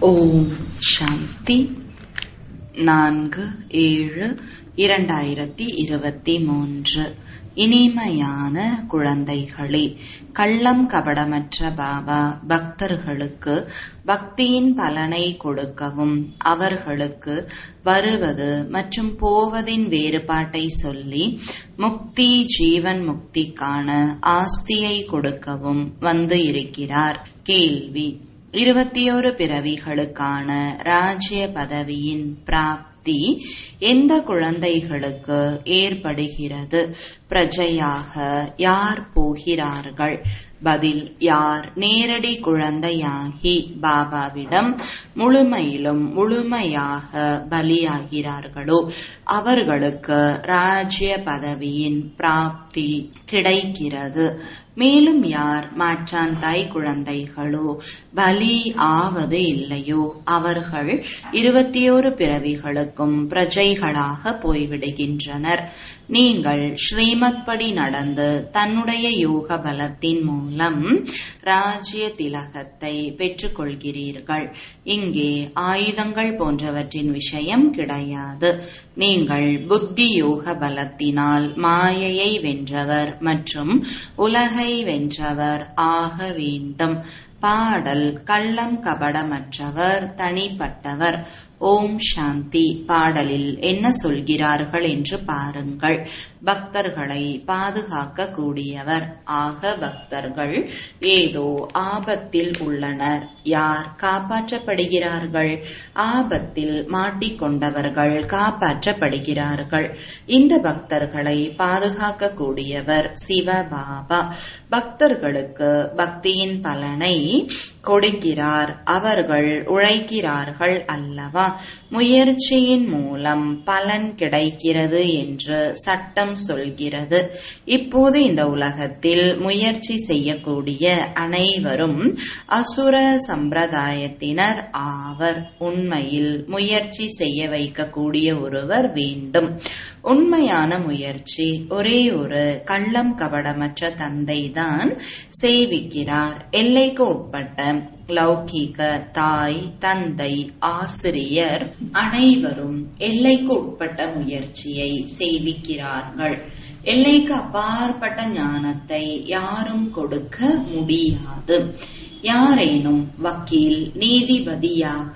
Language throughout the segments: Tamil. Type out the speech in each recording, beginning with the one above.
ஓம் சாந்தி நான்கு ஏழு இரண்டாயிரத்தி இருபத்தி மூன்று இனிமையான குழந்தைகளே கள்ளம் கபடமற்ற பாபா பக்தர்களுக்கு பக்தியின் பலனை கொடுக்கவும் அவர்களுக்கு வருவது மற்றும் போவதின் வேறுபாட்டை சொல்லி முக்தி ஜீவன் முக்திக்கான ஆஸ்தியை கொடுக்கவும் வந்து இருக்கிறார் கேள்வி இருபத்தியோரு பிறவிகளுக்கான ராஜ்ய பதவியின் பிராப்தி எந்த குழந்தைகளுக்கு ஏற்படுகிறது பிரஜையாக யார் போகிறார்கள் பதில் யார் நேரடி குழந்தையாகி பாபாவிடம் முழுமையிலும் முழுமையாக பலியாகிறார்களோ அவர்களுக்கு ராஜ்ய பதவியின் பிராப்தி கிடைக்கிறது மேலும் யார் மாற்றாந்தாய் குழந்தைகளோ பலி ஆவது இல்லையோ அவர்கள் இருபத்தியோரு பிறவிகளுக்கும் பிரஜைகளாக போய்விடுகின்றனர் நீங்கள் ஸ்ரீமத் படி நடந்து தன்னுடைய யோக பலத்தின் மூலம் ராஜ்ய திலகத்தை பெற்றுக்கொள்கிறீர்கள் இங்கே ஆயுதங்கள் போன்றவற்றின் விஷயம் கிடையாது நீங்கள் புத்தி யோக பலத்தினால் மாயையை வென்றவர் மற்றும் உலகை வென்றவர் ஆக வேண்டும் பாடல் கள்ளம் கபடமற்றவர் தனிப்பட்டவர் ஓம் சாந்தி பாடலில் என்ன சொல்கிறார்கள் என்று பாருங்கள் பக்தர்களை பாதுகாக்க கூடியவர் ஆக பக்தர்கள் ஏதோ ஆபத்தில் உள்ளனர் யார் காப்பாற்றப்படுகிறார்கள் ஆபத்தில் மாட்டிக்கொண்டவர்கள் காப்பாற்றப்படுகிறார்கள் இந்த பக்தர்களை பாதுகாக்க கூடியவர் சிவபாபா பக்தர்களுக்கு பக்தியின் பலனை கொடுக்கிறார் அவர்கள் உழைக்கிறார்கள் அல்லவா முயற்சியின் மூலம் பலன் கிடைக்கிறது என்று சட்டம் சொல்கிறது இப்போது இந்த உலகத்தில் முயற்சி செய்யக்கூடிய அனைவரும் அசுர சம்பிரதாயத்தினர் ஆவர் உண்மையில் முயற்சி செய்ய வைக்கக்கூடிய ஒருவர் வேண்டும் உண்மையான முயற்சி ஒரே ஒரு கள்ளம் கபடமற்ற தந்தை தான் சேவிக்கிறார் எல்லைக்கு உட்பட்ட லௌகீக தாய் தந்தை ஆசிரியர் அனைவரும் எல்லைக்கு உட்பட்ட முயற்சியை செய்விக்கிறார்கள் எல்லைக்கு அப்பாற்பட்ட ஞானத்தை யாரும் கொடுக்க முடியாது யாரேனும் வக்கீல் நீதிபதியாக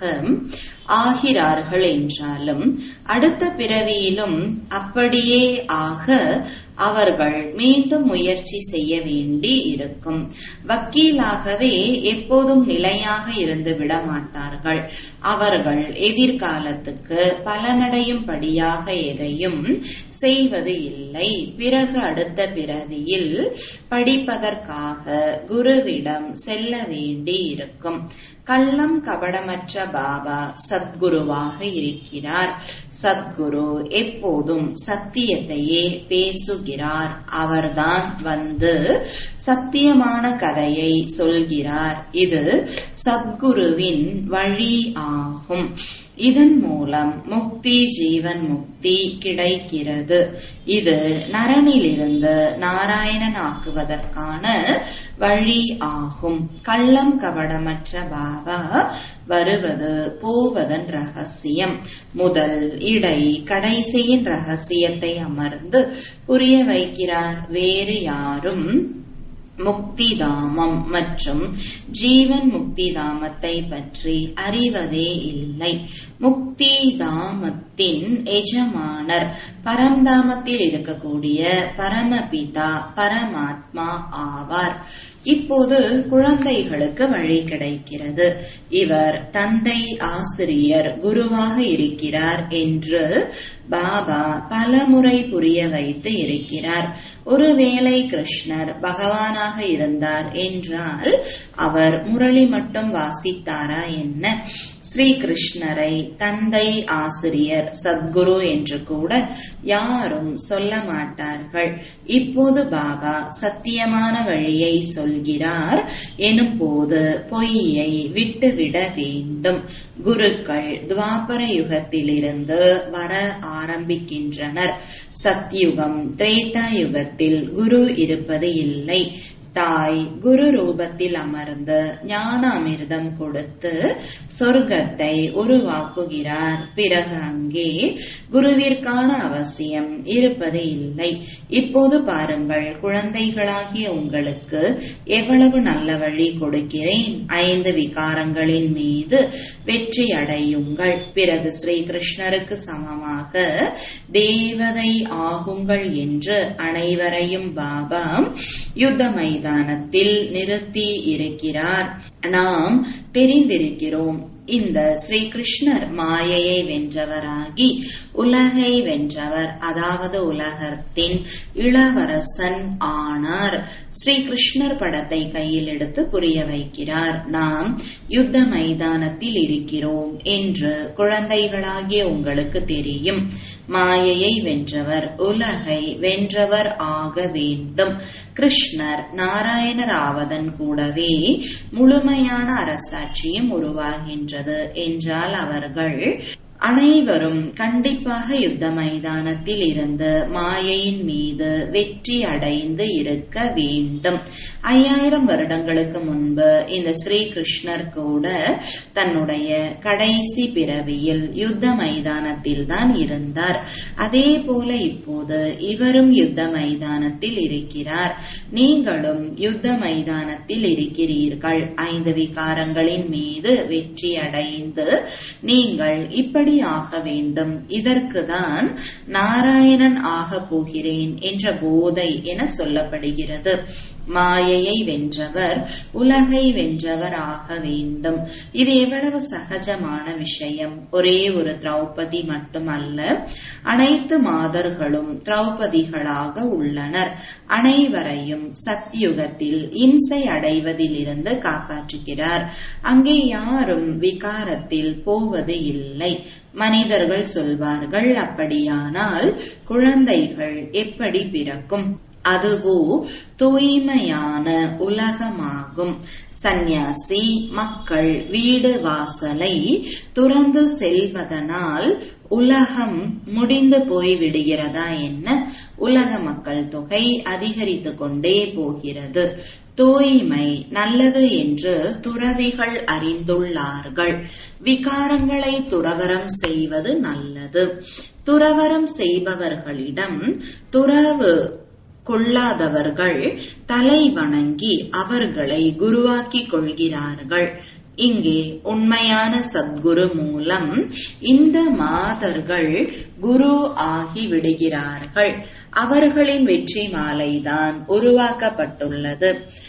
ஆகிறார்கள் என்றாலும் அடுத்த பிறவியிலும் அப்படியே ஆக அவர்கள் மீண்டும் முயற்சி செய்ய வேண்டி இருக்கும் வக்கீலாகவே எப்போதும் நிலையாக இருந்து விட மாட்டார்கள் அவர்கள் எதிர்காலத்துக்கு பலனடையும்படியாக எதையும் செய்வது இல்லை பிறகு அடுத்த பிறவியில் படிப்பதற்காக குருவிடம் செல்ல வேண்டி இருக்கும் கள்ளம் கபடமற்ற பாபா சத்குருவாக இருக்கிறார் சத்குரு எப்போதும் சத்தியத்தையே பேசுகிறார் அவர்தான் வந்து சத்தியமான கதையை சொல்கிறார் இது சத்குருவின் வழி ஆகும் இதன் மூலம் முக்தி ஜீவன் முக்தி கிடைக்கிறது இது நரனிலிருந்து நாராயணன் ஆக்குவதற்கான வழி ஆகும் கள்ளம் கபடமற்ற பாபா வருவது போவதன் ரகசியம் முதல் இடை கடைசியின் ரகசியத்தை அமர்ந்து புரிய வைக்கிறார் வேறு யாரும் முக்தி தாமம் மற்றும் ஜீவன் முக்தி தாமத்தை பற்றி அறிவதே இல்லை முக்தி தாமத்தின் எஜமானர் பரம்தாமத்தில் இருக்கக்கூடிய பரமபிதா பரமாத்மா ஆவார் இப்போது குழந்தைகளுக்கு வழி கிடைக்கிறது இவர் தந்தை ஆசிரியர் குருவாக இருக்கிறார் என்று பாபா பலமுறை புரிய வைத்து இருக்கிறார் ஒருவேளை கிருஷ்ணர் பகவானாக இருந்தார் என்றால் அவர் முரளி மட்டும் வாசித்தாரா என்ன ஸ்ரீ கிருஷ்ணரை தந்தை ஆசிரியர் சத்குரு என்று கூட யாரும் சொல்ல மாட்டார்கள் இப்போது பாபா சத்தியமான வழியை சொல்கிறார் எனும் போது பொய்யை விட்டுவிட வேண்டும் குருக்கள் துவாபர யுகத்திலிருந்து வர ஆரம்பிக்கின்றனர் சத்யுகம் திரேதா யுகத்தில் குரு இருப்பது இல்லை தாய் குரு ரூபத்தில் அமர்ந்து ஞான அமிர்தம் கொடுத்து சொர்க்கத்தை உருவாக்குகிறார் பிறகு அங்கே குருவிற்கான அவசியம் இருப்பது இல்லை இப்போது பாருங்கள் குழந்தைகளாகிய உங்களுக்கு எவ்வளவு நல்ல வழி கொடுக்கிறேன் ஐந்து விகாரங்களின் மீது வெற்றி அடையுங்கள் பிறகு ஸ்ரீ கிருஷ்ணருக்கு சமமாக தேவதை ஆகுங்கள் என்று அனைவரையும் பாபா யுத்த மைதானத்தில் நிறுத்தி இருக்கிறார் நாம் தெரிந்திருக்கிறோம் இந்த ஸ்ரீ கிருஷ்ணர் மாயையை வென்றவராகி உலகை வென்றவர் அதாவது உலகத்தின் இளவரசன் ஆனார் ஸ்ரீ கிருஷ்ணர் படத்தை கையில் எடுத்து புரிய வைக்கிறார் நாம் யுத்த மைதானத்தில் இருக்கிறோம் என்று குழந்தைகளாகிய உங்களுக்கு தெரியும் மாயையை வென்றவர் உலகை வென்றவர் ஆக வேண்டும் கிருஷ்ணர் நாராயணர் ஆவதன் கூடவே முழுமையான அரசாட்சியும் உருவாகின்றது என்றால் அவர்கள் அனைவரும் கண்டிப்பாக யுத்த மைதானத்தில் இருந்து மாயையின் மீது வெற்றி அடைந்து இருக்க வேண்டும் ஐயாயிரம் வருடங்களுக்கு முன்பு இந்த ஸ்ரீ கிருஷ்ணர் கூட தன்னுடைய கடைசி பிறவியில் யுத்த மைதானத்தில் தான் இருந்தார் அதே போல இப்போது இவரும் யுத்த மைதானத்தில் இருக்கிறார் நீங்களும் யுத்த மைதானத்தில் இருக்கிறீர்கள் ஐந்து விகாரங்களின் மீது வெற்றி அடைந்து நீங்கள் இப்படி ஆக வேண்டும் இதற்குதான் நாராயணன் ஆக போகிறேன் என்ற போதை என சொல்லப்படுகிறது மாயையை வென்றவர் உலகை வென்றவர் ஆக வேண்டும் இது எவ்வளவு சகஜமான விஷயம் ஒரே ஒரு திரௌபதி மட்டுமல்ல அனைத்து மாதர்களும் திரௌபதிகளாக உள்ளனர் அனைவரையும் சத்தியுகத்தில் இம்சை அடைவதிலிருந்து காப்பாற்றுகிறார் அங்கே யாரும் விகாரத்தில் போவது இல்லை மனிதர்கள் சொல்வார்கள் அப்படியானால் குழந்தைகள் எப்படி பிறக்கும் அதுவோ தூய்மையான உலகமாகும் சந்நியாசி மக்கள் வீடு வாசலை துறந்து செல்வதனால் உலகம் முடிந்து போய் விடுகிறதா என்ன உலக மக்கள் தொகை அதிகரித்து கொண்டே போகிறது தூய்மை நல்லது என்று துறவிகள் அறிந்துள்ளார்கள் விகாரங்களை துறவரம் செய்வது நல்லது துறவரம் செய்பவர்களிடம் துறவு கொள்ளாதவர்கள் தலை வணங்கி அவர்களை குருவாக்கிக் கொள்கிறார்கள் இங்கே உண்மையான சத்குரு மூலம் இந்த மாதர்கள் குரு ஆகி விடுகிறார்கள் அவர்களின் வெற்றி மாலைதான் உருவாக்கப்பட்டுள்ளது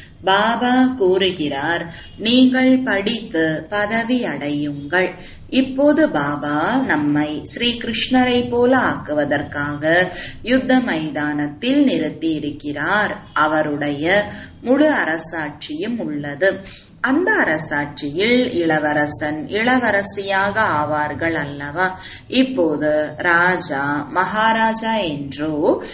பாபா கூறுகிறார் நீங்கள் படித்து பதவி அடையுங்கள் இப்போது பாபா நம்மை ஸ்ரீ கிருஷ்ணரை போல ஆக்குவதற்காக யுத்த மைதானத்தில் நிறுத்தி இருக்கிறார் அவருடைய முழு அரசாட்சியும் உள்ளது அந்த அரசாட்சியில் இளவரசன் இளவரசியாக ஆவார்கள் அல்லவா இப்போது ராஜா மகாராஜா என்றோ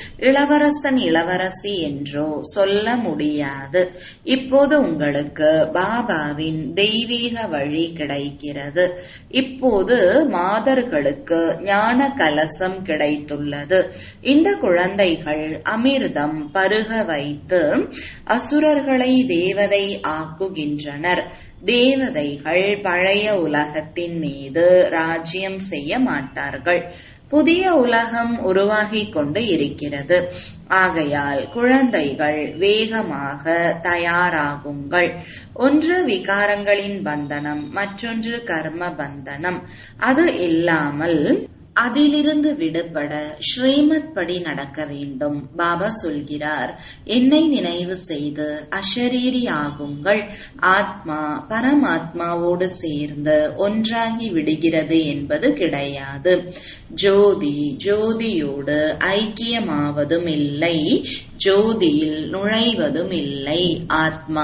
இளவரசன் இளவரசி என்றோ சொல்ல முடியாது இப்போது உங்களுக்கு பாபாவின் தெய்வீக வழி கிடைக்கிறது இப்போது மாதர்களுக்கு ஞான கலசம் கிடைத்துள்ளது இந்த குழந்தைகள் அமிர்தம் பருக வைத்து அசுரர்களை தேவதை ஆக்குகின்றனர் தேவதைகள் பழைய உலகத்தின் மீது ராஜ்யம் செய்ய மாட்டார்கள் புதிய உலகம் உருவாகிக் கொண்டு இருக்கிறது ஆகையால் குழந்தைகள் வேகமாக தயாராகுங்கள் ஒன்று விகாரங்களின் பந்தனம் மற்றொன்று கர்ம பந்தனம் அது இல்லாமல் அதிலிருந்து விடுபட ஸ்ரீமத் படி நடக்க வேண்டும் பாபா சொல்கிறார் என்னை நினைவு செய்து அஷரீரி ஆகுங்கள் ஆத்மா பரமாத்மாவோடு சேர்ந்து ஒன்றாகி விடுகிறது என்பது கிடையாது ஜோதி ஜோதியோடு ஐக்கியமாவதும் இல்லை ஜோதியில் நுழைவதும் இல்லை ஆத்மா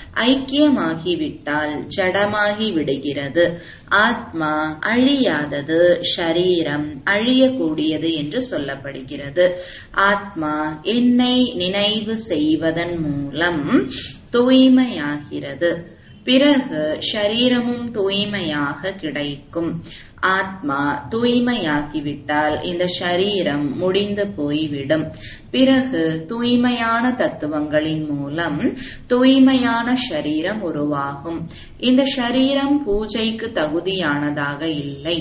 ஐக்கியமாகிவிட்டால் ஜடமாகி விடுகிறது ஆத்மா அழியாதது ஷரீரம் அழியக்கூடியது என்று சொல்லப்படுகிறது ஆத்மா என்னை நினைவு செய்வதன் மூலம் தூய்மையாகிறது பிறகு ஷரீரமும் தூய்மையாக கிடைக்கும் ஆத்மா தூய்மையாகிவிட்டால் இந்த ஷரீரம் முடிந்து போய்விடும் பிறகு தூய்மையான தத்துவங்களின் மூலம் தூய்மையான ஷரீரம் உருவாகும் இந்த ஷரீரம் பூஜைக்கு தகுதியானதாக இல்லை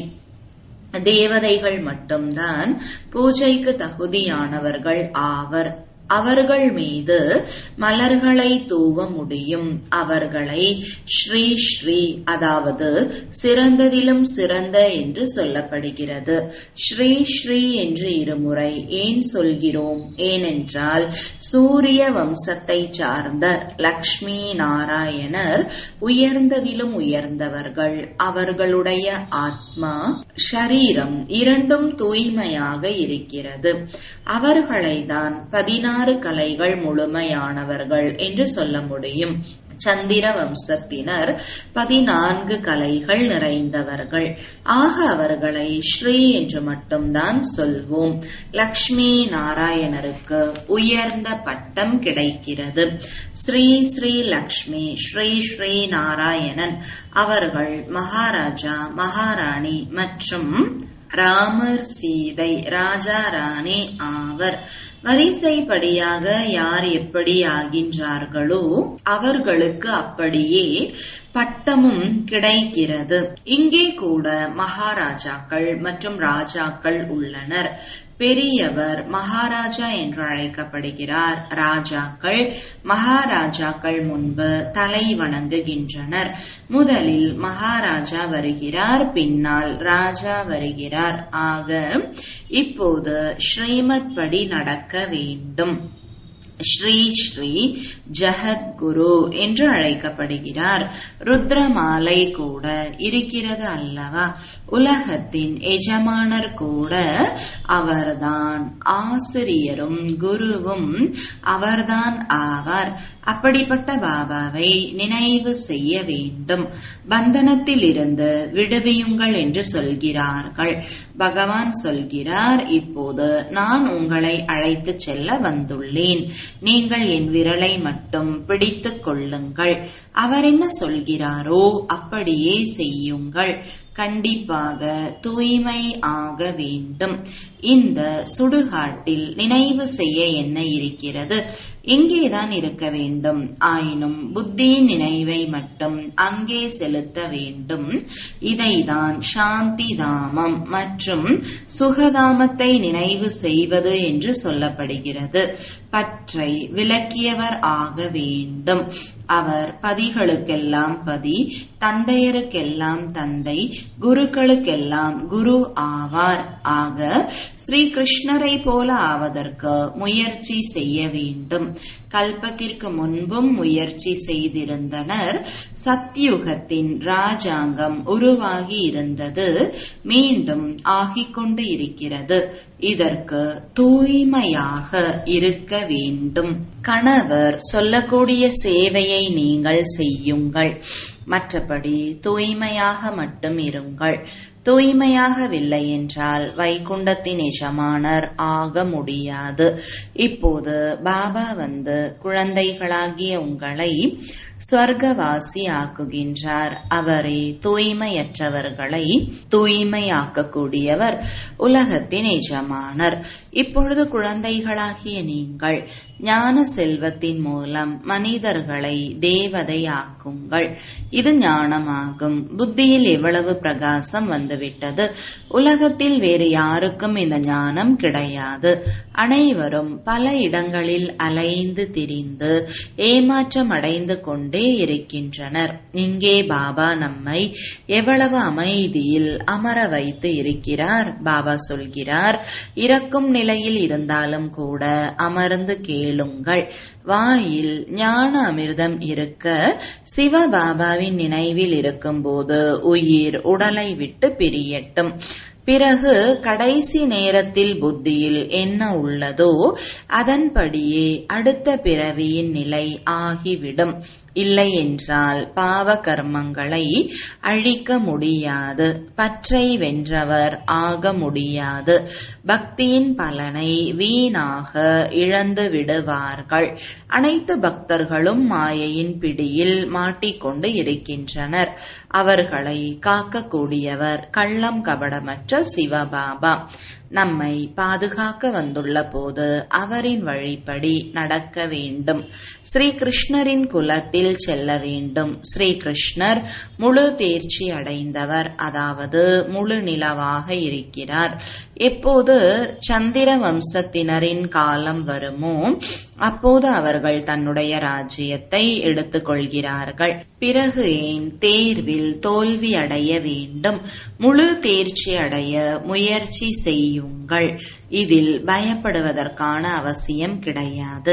தேவதைகள் மட்டும்தான் பூஜைக்கு தகுதியானவர்கள் ஆவர் அவர்கள் மீது மலர்களை தூவ முடியும் அவர்களை ஸ்ரீ ஸ்ரீ அதாவது சிறந்ததிலும் சிறந்த என்று சொல்லப்படுகிறது ஸ்ரீ ஸ்ரீ என்று இருமுறை ஏன் சொல்கிறோம் ஏனென்றால் சூரிய வம்சத்தை சார்ந்த லக்ஷ்மி நாராயணர் உயர்ந்ததிலும் உயர்ந்தவர்கள் அவர்களுடைய ஆத்மா ஷரீரம் இரண்டும் தூய்மையாக இருக்கிறது அவர்களை தான் பதினாறு கலைகள் முழுமையானவர்கள் என்று சொல்ல முடியும் சந்திர வம்சத்தினர் பதினான்கு கலைகள் நிறைந்தவர்கள் ஆக அவர்களை ஸ்ரீ என்று மட்டும்தான் சொல்வோம் லக்ஷ்மி நாராயணருக்கு உயர்ந்த பட்டம் கிடைக்கிறது ஸ்ரீ ஸ்ரீ லக்ஷ்மி ஸ்ரீ ஸ்ரீ நாராயணன் அவர்கள் மகாராஜா மகாராணி மற்றும் ராமர் சீதை ராஜா ராணி ஆவர் வரிசைப்படியாக யார் எப்படி ஆகின்றார்களோ அவர்களுக்கு அப்படியே பட்டமும் கிடைக்கிறது இங்கே கூட மகாராஜாக்கள் மற்றும் ராஜாக்கள் உள்ளனர் பெரியவர் மகாராஜா என்று அழைக்கப்படுகிறார் ராஜாக்கள் மகாராஜாக்கள் முன்பு தலை வணங்குகின்றனர் முதலில் மகாராஜா வருகிறார் பின்னால் ராஜா வருகிறார் ஆக இப்போது ஸ்ரீமத் படி நடக்க வேண்டும் ஸ்ரீ ஸ்ரீ ஜெகத்குரு என்று அழைக்கப்படுகிறார் ருத்ரமாலை கூட இருக்கிறது அல்லவா உலகத்தின் எஜமானர் கூட அவர்தான் ஆசிரியரும் குருவும் அவர்தான் ஆவார் அப்படிப்பட்ட பாபாவை நினைவு செய்ய வேண்டும் பந்தனத்தில் இருந்து விடுவியுங்கள் என்று சொல்கிறார்கள் பகவான் சொல்கிறார் இப்போது நான் உங்களை அழைத்து செல்ல வந்துள்ளேன் நீங்கள் என் விரலை மட்டும் பிடித்துக் கொள்ளுங்கள் அவர் என்ன சொல்கிறாரோ அப்படியே செய்யுங்கள் கண்டிப்பாக தூய்மை ஆக வேண்டும் இந்த சுடுகாட்டில் நினைவு செய்ய என்ன இருக்கிறது இங்கேதான் இருக்க வேண்டும் ஆயினும் புத்தியின் நினைவை மட்டும் அங்கே செலுத்த வேண்டும் இதைதான் சாந்தி தாமம் மற்றும் சுகதாமத்தை நினைவு செய்வது என்று சொல்லப்படுகிறது பற்றை விலக்கியவர் ஆக வேண்டும் அவர் பதிகளுக்கெல்லாம் பதி தந்தையருக்கெல்லாம் தந்தை குருக்களுக்கெல்லாம் குரு ஆவார் ஆக ஸ்ரீ கிருஷ்ணரை போல ஆவதற்கு முயற்சி செய்ய வேண்டும் கல்பத்திற்கு முன்பும் முயற்சி செய்திருந்தனர் சத்யுகத்தின் ராஜாங்கம் உருவாகி இருந்தது மீண்டும் ஆகிக் கொண்டு இருக்கிறது இதற்கு தூய்மையாக இருக்க வேண்டும் கணவர் சொல்லக்கூடிய சேவையை நீங்கள் செய்யுங்கள் மற்றபடி தூய்மையாக மட்டும் இருங்கள் தூய்மையாகவில்லை என்றால் வைகுண்டத்தின் எஜமானர் ஆக முடியாது இப்போது பாபா வந்து குழந்தைகளாகிய உங்களை ஸ்வர்க்கவாசி ஆக்குகின்றார் அவரே தூய்மையற்றவர்களை தூய்மையாக்கக்கூடியவர் உலகத்தின் எஜமானர் இப்பொழுது குழந்தைகளாகிய நீங்கள் ஞான செல்வத்தின் மூலம் மனிதர்களை தேவதை ஆக்குங்கள் இது ஞானமாகும் புத்தியில் எவ்வளவு பிரகாசம் வந்துவிட்டது உலகத்தில் வேறு யாருக்கும் இந்த ஞானம் கிடையாது அனைவரும் பல இடங்களில் அலைந்து திரிந்து ஏமாற்றம் அடைந்து கொண்டே இருக்கின்றனர் இங்கே பாபா நம்மை எவ்வளவு அமைதியில் அமர வைத்து இருக்கிறார் பாபா சொல்கிறார் இறக்கும் நிலையில் இருந்தாலும் கூட அமர்ந்து கேளுங்கள் வாயில் ஞான அமிர்தம் இருக்க சிவபாபாவின் நினைவில் இருக்கும்போது உயிர் உடலை விட்டு பிரியட்டும் பிறகு கடைசி நேரத்தில் புத்தியில் என்ன உள்ளதோ அதன்படியே அடுத்த பிறவியின் நிலை ஆகிவிடும் இல்லை என்றால் பாவ கர்மங்களை அழிக்க முடியாது பற்றை வென்றவர் ஆக முடியாது பக்தியின் பலனை வீணாக இழந்து விடுவார்கள் அனைத்து பக்தர்களும் மாயையின் பிடியில் மாட்டிக்கொண்டு இருக்கின்றனர் அவர்களை காக்கக்கூடியவர் கள்ளம் கபடமற்ற சிவபாபா நம்மை பாதுகாக்க வந்துள்ள போது அவரின் வழிப்படி நடக்க வேண்டும் ஸ்ரீ கிருஷ்ணரின் குலத்தில் செல்ல வேண்டும் ஸ்ரீ கிருஷ்ணர் முழு தேர்ச்சி அடைந்தவர் அதாவது முழு நிலவாக இருக்கிறார் எப்போது சந்திர வம்சத்தினரின் காலம் வருமோ அப்போது அவர்கள் தன்னுடைய ராஜ்யத்தை எடுத்துக் கொள்கிறார்கள் பிறகு ஏன் தேர்வில் தோல்வி அடைய வேண்டும் முழு தேர்ச்சி அடைய முயற்சி செய்யுங்கள் இதில் பயப்படுவதற்கான அவசியம் கிடையாது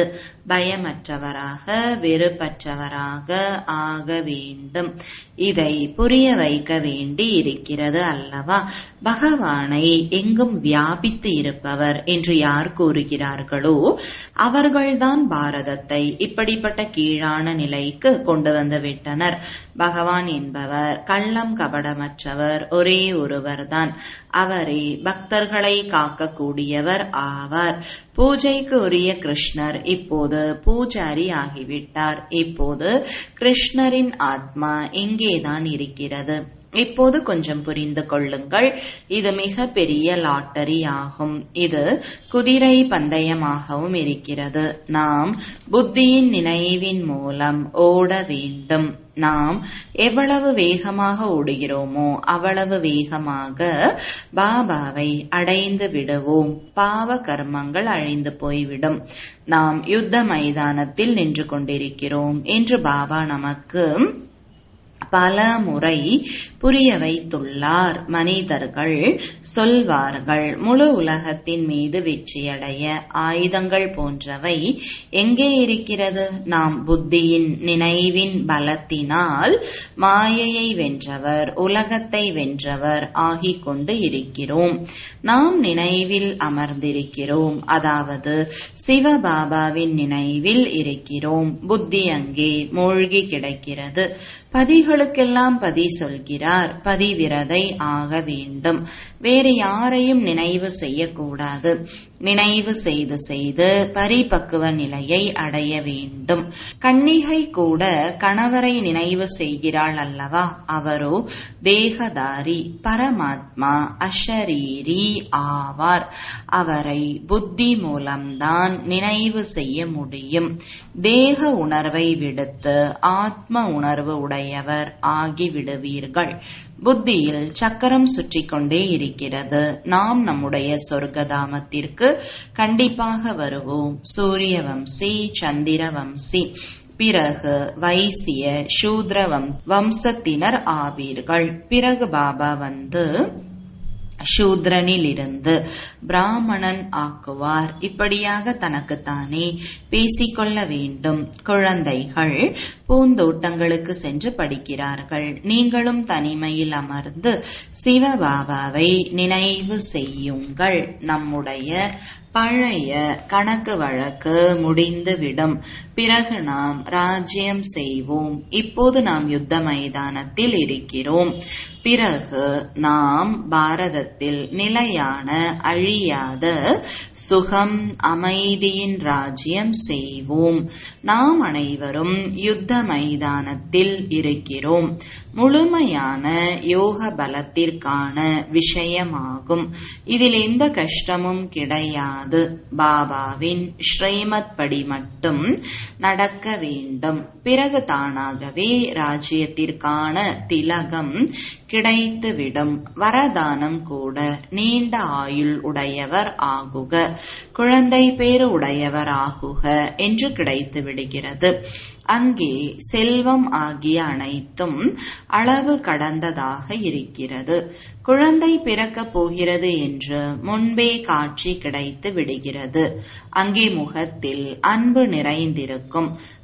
பயமற்றவராக வெறுப்பற்றவராக ஆக வேண்டும் இதை புரிய வைக்க வேண்டி இருக்கிறது அல்லவா பகவானை எங்கும் வியாபித்து இருப்பவர் என்று யார் கூறுகிறார்களோ அவர்கள்தான் பாரதத்தை இப்படிப்பட்ட கீழான நிலைக்கு கொண்டு வந்து விட்டனர் பகவான் என்பவர் கள்ளம் கபடமற்றவர் ஒரே ஒருவர்தான் அவரே பக்தர்களை காக்கக்கூடியவர் ஆவார் பூஜைக்கு உரிய கிருஷ்ணர் இப்போது பூஜாரி ஆகிவிட்டார் இப்போது கிருஷ்ணரின் ஆத்மா இங்கேதான் இருக்கிறது இப்போது கொஞ்சம் புரிந்து கொள்ளுங்கள் இது மிக பெரிய லாட்டரி ஆகும் இது குதிரை பந்தயமாகவும் இருக்கிறது நாம் புத்தியின் நினைவின் மூலம் ஓட வேண்டும் நாம் எவ்வளவு வேகமாக ஓடுகிறோமோ அவ்வளவு வேகமாக பாபாவை அடைந்து விடுவோம் பாவ கர்மங்கள் அழிந்து போய்விடும் நாம் யுத்த மைதானத்தில் நின்று கொண்டிருக்கிறோம் என்று பாபா நமக்கு பல முறை புரிய வைத்துள்ளார் மனிதர்கள் சொல்வார்கள் முழு உலகத்தின் மீது வெற்றியடைய ஆயுதங்கள் போன்றவை எங்கே இருக்கிறது நாம் புத்தியின் நினைவின் பலத்தினால் மாயையை வென்றவர் உலகத்தை வென்றவர் ஆகிக் கொண்டு இருக்கிறோம் நாம் நினைவில் அமர்ந்திருக்கிறோம் அதாவது சிவபாபாவின் நினைவில் இருக்கிறோம் புத்தி அங்கே மூழ்கி கிடக்கிறது பதிகளுக்கெல்லாம் பதி சொல்கிறார் பதிவிரதை ஆக வேண்டும் வேறு யாரையும் நினைவு செய்யக்கூடாது நினைவு செய்து செய்து பரிபக்குவ நிலையை அடைய வேண்டும் கன்னிகை கூட கணவரை நினைவு செய்கிறாள் அல்லவா அவரோ தேகதாரி பரமாத்மா அஷரீரி ஆவார் அவரை புத்தி மூலம்தான் நினைவு செய்ய முடியும் தேக உணர்வை விடுத்து ஆத்ம உணர்வு உடையவர் ஆகிவிடுவீர்கள் புத்தியில் சக்கரம் சுற்றி கொண்டே இருக்கிறது நாம் நம்முடைய சொர்க்கதாமத்திற்கு கண்டிப்பாக வருவோம் சூரிய வம்சி சந்திர வம்சி பிறகு வைசிய சூத்ர வம்சத்தினர் ஆவீர்கள் பிறகு பாபா வந்து சூத்ரனிலிருந்து பிராமணன் ஆக்குவார் இப்படியாக தனக்குத்தானே பேசிக்கொள்ள வேண்டும் குழந்தைகள் பூந்தோட்டங்களுக்கு சென்று படிக்கிறார்கள் நீங்களும் தனிமையில் அமர்ந்து சிவபாபாவை நினைவு செய்யுங்கள் நம்முடைய பழைய கணக்கு வழக்கு முடிந்துவிடும் பிறகு நாம் ராஜ்யம் செய்வோம் இப்போது நாம் யுத்த மைதானத்தில் இருக்கிறோம் பிறகு நாம் பாரதத்தில் நிலையான அழியாத சுகம் அமைதியின் ராஜ்யம் செய்வோம் நாம் அனைவரும் யுத்த மைதானத்தில் இருக்கிறோம் முழுமையான யோக பலத்திற்கான விஷயமாகும் இதில் எந்த கஷ்டமும் கிடையாது பாபாவின் ஸ்ரீமத் படி மட்டும் நடக்க வேண்டும் பிறகு தானாகவே ராஜ்யத்திற்கான திலகம் கிடைத்துவிடும் வரதானம் கூட நீண்ட ஆயுள் உடையவர் ஆகுக குழந்தை பேரு உடையவர் ஆகுக என்று கிடைத்து விடுகிறது அங்கே செல்வம் ஆகிய அனைத்தும் அளவு கடந்ததாக இருக்கிறது குழந்தை பிறக்கப் போகிறது என்று முன்பே காட்சி கிடைத்து விடுகிறது அங்கே முகத்தில் அன்பு நிறைந்திருக்கும்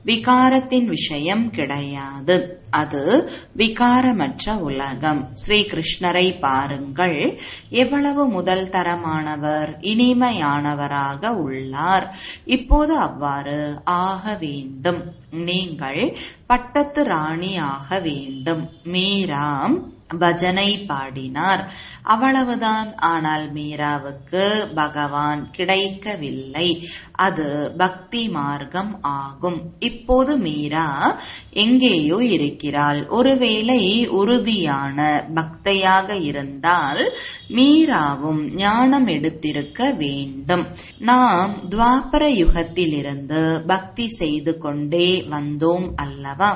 விகாரத்தின் விஷயம் கிடையாது அது விகாரமற்ற உலகம் ஸ்ரீ கிருஷ்ணரை பாருங்கள் எவ்வளவு முதல் தரமானவர் இனிமையானவராக உள்ளார் இப்போது அவ்வாறு ஆக வேண்டும் நீங்கள் பட்டத்து ராணி ஆக வேண்டும் மீராம் பஜனை பாடினார் அவ்வளவுதான் ஆனால் மீராவுக்கு பகவான் கிடைக்கவில்லை அது பக்தி மார்க்கம் ஆகும் இப்போது மீரா எங்கேயோ இருக்கிறாள் ஒருவேளை உறுதியான பக்தையாக இருந்தால் மீராவும் ஞானம் எடுத்திருக்க வேண்டும் நாம் துவாபர யுகத்திலிருந்து பக்தி செய்து கொண்டே வந்தோம் அல்லவா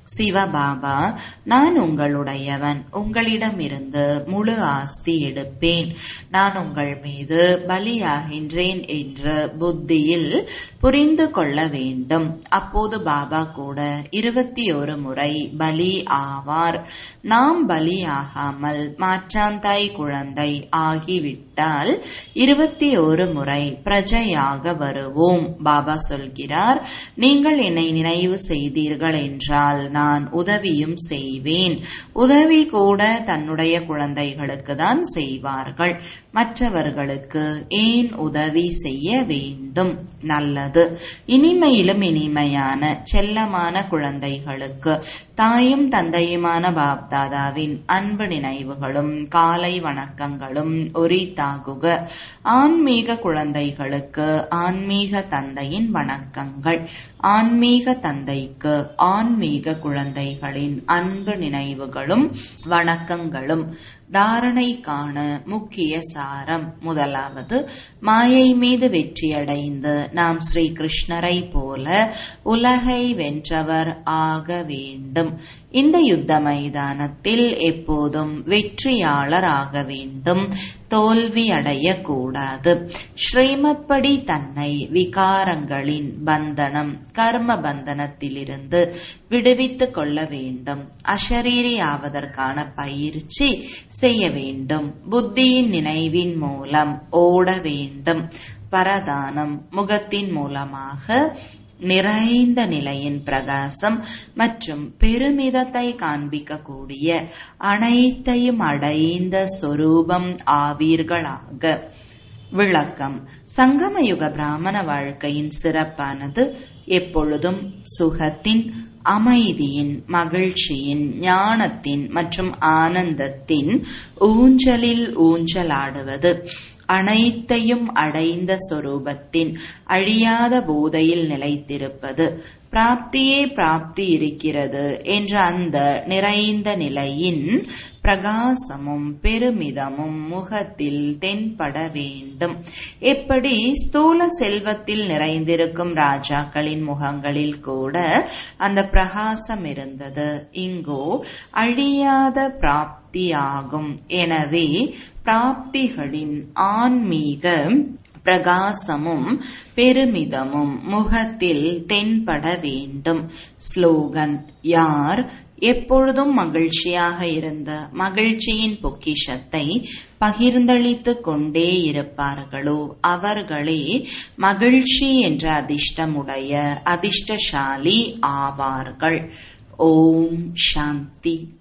சிவபாபா நான் உங்களுடையவன் உங்களிடமிருந்து முழு ஆஸ்தி எடுப்பேன் நான் உங்கள் மீது பலியாகின்றேன் என்று புத்தியில் புரிந்து கொள்ள வேண்டும் அப்போது பாபா கூட இருபத்தி ஒரு முறை பலி ஆவார் நாம் பலியாகாமல் மாற்றாந்தாய் குழந்தை ஆகிவிட்டால் இருபத்தி ஒரு முறை பிரஜையாக வருவோம் பாபா சொல்கிறார் நீங்கள் என்னை நினைவு செய்தீர்கள் என்றால் நான் உதவியும் செய்வேன் உதவி கூட தன்னுடைய குழந்தைகளுக்கு தான் செய்வார்கள் மற்றவர்களுக்கு ஏன் உதவி செய்ய வேண்டும் நல்லது இனிமையிலும் இனிமையான செல்லமான குழந்தைகளுக்கு தாயும் தந்தையுமான பாப்தாதாவின் அன்பு நினைவுகளும் காலை வணக்கங்களும் உரித்தாகுக ஆன்மீக குழந்தைகளுக்கு ஆன்மீக தந்தையின் வணக்கங்கள் ஆன்மீக தந்தைக்கு ஆன்மீக குழந்தைகளின் அன்பு நினைவுகளும் வணக்கங்களும் தாரணைக்கான முக்கிய சாரம் முதலாவது மாயை மீது வெற்றியடைந்து நாம் ஸ்ரீ கிருஷ்ணரை போல உலகை வென்றவர் ஆக வேண்டும் இந்த யுத்த மைதானத்தில் எப்போதும் வெற்றியாளர் ஆக வேண்டும் தோல்வி அடையக்கூடாது ஸ்ரீமத் படி தன்னை விகாரங்களின் பந்தனம் கர்ம பந்தனத்திலிருந்து விடுவித்துக் கொள்ள வேண்டும் அஷரீரி ஆவதற்கான பயிற்சி செய்ய வேண்டும் புத்தியின் நினைவின் மூலம் ஓட வேண்டும் பரதானம் முகத்தின் மூலமாக நிறைந்த நிலையின் பிரகாசம் மற்றும் பெருமிதத்தை காண்பிக்கக்கூடிய அனைத்தையும் அடைந்த சொரூபம் ஆவீர்களாக விளக்கம் சங்கமயுக பிராமண வாழ்க்கையின் சிறப்பானது எப்பொழுதும் சுகத்தின் அமைதியின் மகிழ்ச்சியின் ஞானத்தின் மற்றும் ஆனந்தத்தின் ஊஞ்சலில் ஊஞ்சலாடுவது அனைத்தையும் அடைந்த சொரூபத்தின் அழியாத போதையில் நிலைத்திருப்பது பிராப்தியே பிராப்தி இருக்கிறது என்ற அந்த நிறைந்த நிலையின் பிரகாசமும் பெருமிதமும் முகத்தில் தென்பட வேண்டும் எப்படி ஸ்தூல செல்வத்தில் நிறைந்திருக்கும் ராஜாக்களின் முகங்களில் கூட அந்த பிரகாசம் இருந்தது இங்கோ அழியாத பிராப்தி ஆகும் எனவே பிராப்திகளின் ஆன்மீக பிரகாசமும் பெருமிதமும் முகத்தில் தென்பட வேண்டும் ஸ்லோகன் யார் எப்பொழுதும் மகிழ்ச்சியாக இருந்த மகிழ்ச்சியின் பொக்கிஷத்தை பகிர்ந்தளித்துக் கொண்டே இருப்பார்களோ அவர்களே மகிழ்ச்சி என்ற அதிர்ஷ்டமுடைய அதிர்ஷ்டசாலி ஆவார்கள் ஓம் சாந்தி